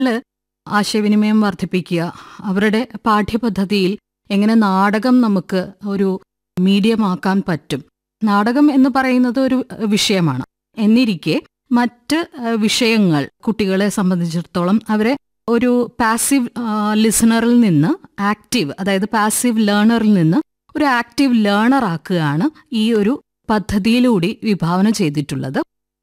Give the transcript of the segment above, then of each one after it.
ആശയവിനിമയം വർദ്ധിപ്പിക്കുക അവരുടെ പാഠ്യപദ്ധതിയിൽ എങ്ങനെ നാടകം നമുക്ക് ഒരു മീഡിയമാക്കാൻ പറ്റും നാടകം എന്ന് പറയുന്നത് ഒരു വിഷയമാണ് എന്നിരിക്കെ മറ്റ് ഏഹ്, വിഷയങ്ങൾ കുട്ടികളെ സംബന്ധിച്ചിടത്തോളം അവരെ ഒരു പാസീവ് ലിസണറിൽ നിന്ന് ആക്റ്റീവ് അതായത് പാസീവ് ലേണറിൽ നിന്ന് ഒരു ആക്റ്റീവ് ലേണർ ആക്കുകയാണ് ഈ ഒരു പദ്ധതിയിലൂടെ വിഭാവന ചെയ്തിട്ടുള്ളത്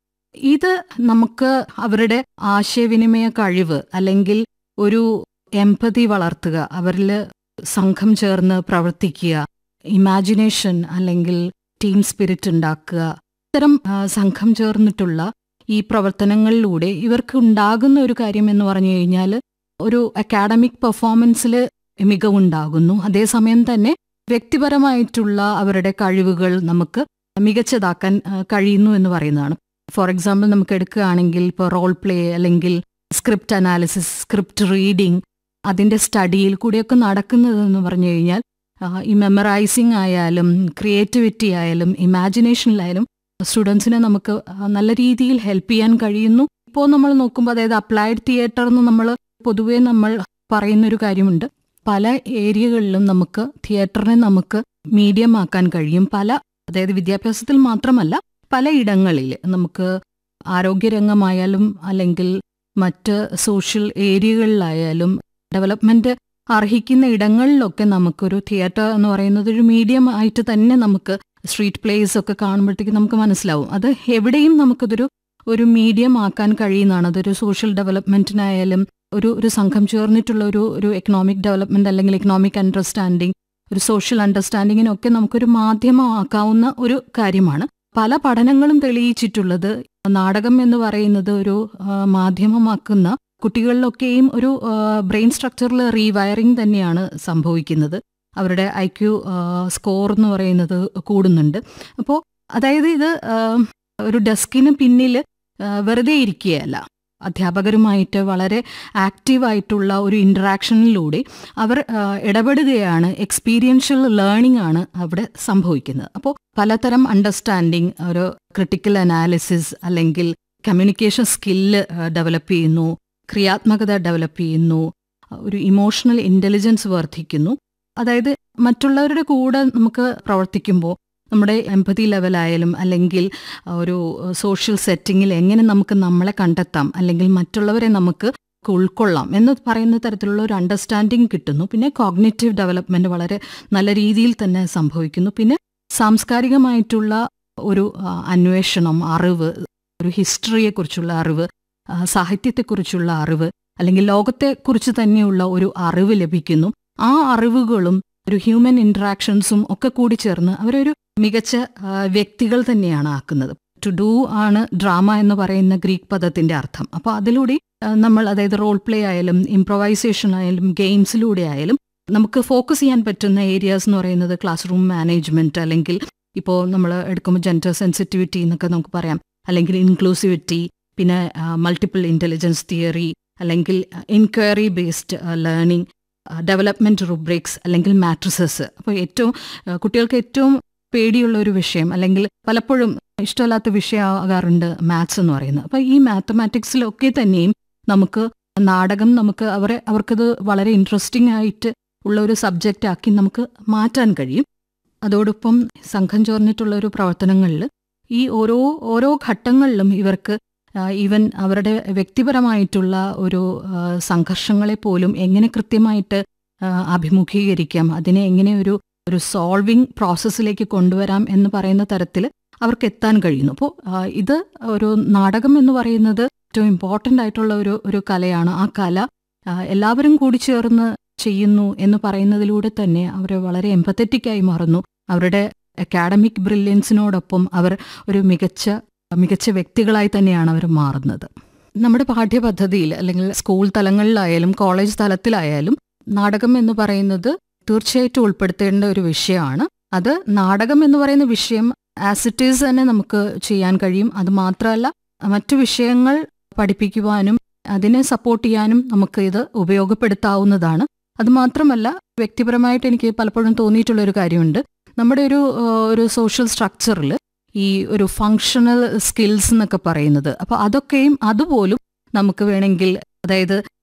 ഇത് നമുക്ക് അവരുടെ ആശയവിനിമയ കഴിവ് അല്ലെങ്കിൽ ഒരു എമ്പതി വളർത്തുക അവരിൽ സംഘം ചേർന്ന് പ്രവർത്തിക്കുക ഇമാജിനേഷൻ അല്ലെങ്കിൽ ടീം സ്പിരിറ്റ് ഉണ്ടാക്കുക ഇത്തരം ആ, സംഘം ചേർന്നിട്ടുള്ള ഈ പ്രവർത്തനങ്ങളിലൂടെ ഇവർക്ക് ഉണ്ടാകുന്ന ഒരു കാര്യം എന്ന് പറഞ്ഞു കഴിഞ്ഞാൽ ഒരു അക്കാഡമിക് പെർഫോമൻസിൽ മികവുണ്ടാകുന്നു അതേസമയം തന്നെ വ്യക്തിപരമായിട്ടുള്ള അവരുടെ കഴിവുകൾ നമുക്ക് മികച്ചതാക്കാൻ ആ, കഴിയുന്നു എന്ന് പറയുന്നതാണ് ഫോർ എക്സാമ്പിൾ നമുക്ക് എടുക്കുകയാണെങ്കിൽ ഇപ്പോൾ റോൾ പ്ലേ അല്ലെങ്കിൽ സ്ക്രിപ്റ്റ് അനാലിസിസ് സ്ക്രിപ്റ്റ് റീഡിംഗ് അതിൻ്റെ സ്റ്റഡിയിൽ കൂടിയൊക്കെ നടക്കുന്നതെന്ന് പറഞ്ഞു കഴിഞ്ഞാൽ ആ, ഈ മെമ്മറൈസിങ് ആയാലും ക്രിയേറ്റിവിറ്റി ആയാലും ഇമാജിനേഷനിലായാലും സ്റ്റുഡൻസിനെ നമുക്ക് ആ, നല്ല രീതിയിൽ ഹെൽപ്പ് ചെയ്യാൻ കഴിയുന്നു ഇപ്പോൾ നമ്മൾ നോക്കുമ്പോൾ അതായത് അപ്ലൈഡ് തിയേറ്റർ എന്ന് നമ്മൾ പൊതുവേ നമ്മൾ പറയുന്നൊരു കാര്യമുണ്ട് പല ഏരിയകളിലും നമുക്ക് തിയേറ്ററിനെ നമുക്ക് മീഡിയം ആക്കാൻ കഴിയും പല അതായത് വിദ്യാഭ്യാസത്തിൽ മാത്രമല്ല പലയിടങ്ങളിൽ നമുക്ക് ആരോഗ്യരംഗമായാലും അല്ലെങ്കിൽ മറ്റ് സോഷ്യൽ ഏരിയകളിലായാലും ഡെവലപ്മെന്റ് അർഹിക്കുന്ന ഇടങ്ങളിലൊക്കെ നമുക്കൊരു തിയേറ്റർ എന്ന് പറയുന്നത് ഒരു മീഡിയം ആയിട്ട് തന്നെ നമുക്ക് സ്ട്രീറ്റ് പ്ലേസ് ഒക്കെ കാണുമ്പോഴത്തേക്ക് നമുക്ക് മനസ്സിലാവും അത് എവിടെയും നമുക്കതൊരു ഒരു മീഡിയം ആക്കാൻ കഴിയുന്നതാണ് അതൊരു സോഷ്യൽ ഡെവലപ്മെന്റിനായാലും ഒരു ഒരു സംഘം ചേർന്നിട്ടുള്ള ഒരു ഒരു എക്കണോമിക് ഡെവലപ്മെന്റ് അല്ലെങ്കിൽ എക്കണോമിക് അണ്ടർസ്റ്റാൻഡിങ് ഒരു സോഷ്യൽ അണ്ടർസ്റ്റാൻഡിങ്ങിനൊക്കെ നമുക്കൊരു മാധ്യമമാക്കാവുന്ന ഒരു കാര്യമാണ് പല പഠനങ്ങളും തെളിയിച്ചിട്ടുള്ളത് നാടകം എന്ന് പറയുന്നത് ഒരു ആ, മാധ്യമമാക്കുന്ന കുട്ടികളിലൊക്കെയും ഒരു ബ്രെയിൻ സ്ട്രക്ചറിൽ റീവയറിംഗ് തന്നെയാണ് സംഭവിക്കുന്നത് അവരുടെ ഐ ക്യു സ്കോർ എന്ന് പറയുന്നത് കൂടുന്നുണ്ട് അപ്പോൾ അതായത് ഇത് ആ, ഒരു ഡെസ്കിന് പിന്നിൽ ആ, വെറുതെ ഇരിക്കുകയല്ല അധ്യാപകരുമായിട്ട് വളരെ ആക്റ്റീവായിട്ടുള്ള ഒരു ഇൻറ്ററാക്ഷനിലൂടെ അവർ ആ, ഇടപെടുകയാണ് എക്സ്പീരിയൻഷ്യൽ ലേണിംഗ് ആണ് അവിടെ സംഭവിക്കുന്നത് അപ്പോൾ പലതരം അണ്ടർസ്റ്റാൻഡിങ് ഒരു ക്രിട്ടിക്കൽ അനാലിസിസ് അല്ലെങ്കിൽ കമ്മ്യൂണിക്കേഷൻ സ്കില്ല് ഡെവലപ്പ് ചെയ്യുന്നു ക്രിയാത്മകത ഡെവലപ്പ് ചെയ്യുന്നു ഒരു ഇമോഷണൽ ഇൻ്റലിജൻസ് വർദ്ധിക്കുന്നു അതായത് മറ്റുള്ളവരുടെ കൂടെ നമുക്ക് പ്രവർത്തിക്കുമ്പോൾ നമ്മുടെ എമ്പതി ലെവലായാലും അല്ലെങ്കിൽ ഒരു സോഷ്യൽ സെറ്റിങ്ങിൽ എങ്ങനെ നമുക്ക് നമ്മളെ കണ്ടെത്താം അല്ലെങ്കിൽ മറ്റുള്ളവരെ നമുക്ക് ഉൾക്കൊള്ളാം എന്ന് പറയുന്ന തരത്തിലുള്ള ഒരു അണ്ടർസ്റ്റാൻഡിങ് കിട്ടുന്നു പിന്നെ കോഗ്നേറ്റീവ് ഡെവലപ്മെന്റ് വളരെ നല്ല രീതിയിൽ തന്നെ സംഭവിക്കുന്നു പിന്നെ സാംസ്കാരികമായിട്ടുള്ള ഒരു ആ, അന്വേഷണം അറിവ് ഒരു ഹിസ്റ്ററിയെക്കുറിച്ചുള്ള അറിവ് ആ, സാഹിത്യത്തെക്കുറിച്ചുള്ള അറിവ് അല്ലെങ്കിൽ ലോകത്തെക്കുറിച്ച് തന്നെയുള്ള ഒരു അറിവ് ലഭിക്കുന്നു ആ അറിവുകളും ഒരു ഹ്യൂമൻ ഇന്ററാക്ഷൻസും ഒക്കെ കൂടി ചേർന്ന് അവരൊരു മികച്ച ആ, വ്യക്തികൾ തന്നെയാണ് ആക്കുന്നത് ടു ഡു ആണ് ഡ്രാമ എന്ന് പറയുന്ന ഗ്രീക്ക് പദത്തിന്റെ അർത്ഥം അപ്പോൾ അതിലൂടെ ആ, നമ്മൾ അതായത് റോൾ പ്ലേ ആയാലും ഇംപ്രൊവൈസേഷൻ ആയാലും ഗെയിംസിലൂടെ ആയാലും നമുക്ക് ഫോക്കസ് ചെയ്യാൻ പറ്റുന്ന ഏരിയാസ് എന്ന് പറയുന്നത് ക്ലാസ് റൂം മാനേജ്മെന്റ് അല്ലെങ്കിൽ ഇപ്പോൾ നമ്മൾ എടുക്കുമ്പോൾ ജെൻഡർ സെൻസിറ്റിവിറ്റി എന്നൊക്കെ നമുക്ക് പറയാം അല്ലെങ്കിൽ ഇൻക്ലൂസിവിറ്റി പിന്നെ മൾട്ടിപ്പിൾ ഇൻ്റലിജൻസ് തിയറി അല്ലെങ്കിൽ enquiry based learning development rubrics അല്ലെങ്കിൽ മാട്രിസസ് അപ്പോൾ ഏറ്റവും ആ, കുട്ടികൾക്ക് ഏറ്റവും പേടിയുള്ള ഒരു വിഷയം അല്ലെങ്കിൽ പലപ്പോഴും ഇഷ്ടമല്ലാത്ത വിഷയമാകാറുണ്ട് മാത്സ് എന്ന് പറയുന്നത് അപ്പോൾ ഈ മാത്തമാറ്റിക്സിലൊക്കെ തന്നെയും നമുക്ക് നാടകം നമുക്ക് അവരെ അവർക്കത് വളരെ ഇൻട്രസ്റ്റിംഗ് ആയിട്ട് ഉള്ള ഒരു സബ്ജക്റ്റ് ആക്കി നമുക്ക് മാറ്റാൻ കഴിയും അതോടൊപ്പം സംഘം ചേർന്നിട്ടുള്ള ഒരു പ്രവർത്തനങ്ങളിൽ ഈ ഓരോ ഓരോ ഘട്ടങ്ങളിലും ഇവർക്ക് ഈവൻ അവരുടെ വ്യക്തിപരമായിട്ടുള്ള ഒരു ആ, സംഘർഷങ്ങളെ പോലും എങ്ങനെ കൃത്യമായിട്ട് ആ, അഭിമുഖീകരിക്കാം അതിനെ എങ്ങനെ ഒരു ഒരു സോൾവിങ് പ്രോസസ്സിലേക്ക് കൊണ്ടുവരാം എന്ന് പറയുന്ന തരത്തിൽ അവർക്ക് എത്താൻ കഴിയുന്നു അപ്പോൾ ഇത് ഒരു നാടകം എന്ന് പറയുന്നത് ഏറ്റവും ഇമ്പോർട്ടൻ്റ് ആയിട്ടുള്ള ഒരു ഒരു കലയാണ് ആ കല ആ, എല്ലാവരും കൂടി ചേർന്ന് ചെയ്യുന്നു എന്ന് പറയുന്നതിലൂടെ തന്നെ അവർ വളരെ എമ്പത്തറ്റിക്കായി മാറുന്നു അവരുടെ അക്കാഡമിക് ബ്രില്യൻസിനോടൊപ്പം അവർ ഒരു മികച്ച മികച്ച വ്യക്തികളായി തന്നെയാണ് അവർ മാറുന്നത് നമ്മുടെ പാഠ്യപദ്ധതിയിൽ അല്ലെങ്കിൽ സ്കൂൾ തലങ്ങളിലായാലും കോളേജ് തലത്തിലായാലും നാടകം എന്ന് പറയുന്നത് തീർച്ചയായിട്ടും ഉൾപ്പെടുത്തേണ്ട ഒരു വിഷയമാണ് അത് നാടകം എന്ന് പറയുന്ന വിഷയം ആസ് ഇറ്റ് ഈസ് തന്നെ നമുക്ക് ചെയ്യാൻ കഴിയും അത് മാത്രമല്ല മറ്റു വിഷയങ്ങൾ പഠിപ്പിക്കുവാനും അതിനെ സപ്പോർട്ട് ചെയ്യാനും നമുക്ക് ഇത് ഉപയോഗപ്പെടുത്താവുന്നതാണ് അത് മാത്രമല്ല വ്യക്തിപരമായിട്ട് എനിക്ക് പലപ്പോഴും തോന്നിയിട്ടുള്ള ഒരു കാര്യമുണ്ട് നമ്മുടെ ഒരു ആ, ഒരു സോഷ്യൽ സ്ട്രക്ചറിൽ ഈ ഒരു ഫങ്ഷണൽ സ്കിൽസ് എന്നൊക്കെ പറയുന്നത് അപ്പോൾ അതൊക്കെയും അതുപോലും നമുക്ക് വേണമെങ്കിൽ അതായത്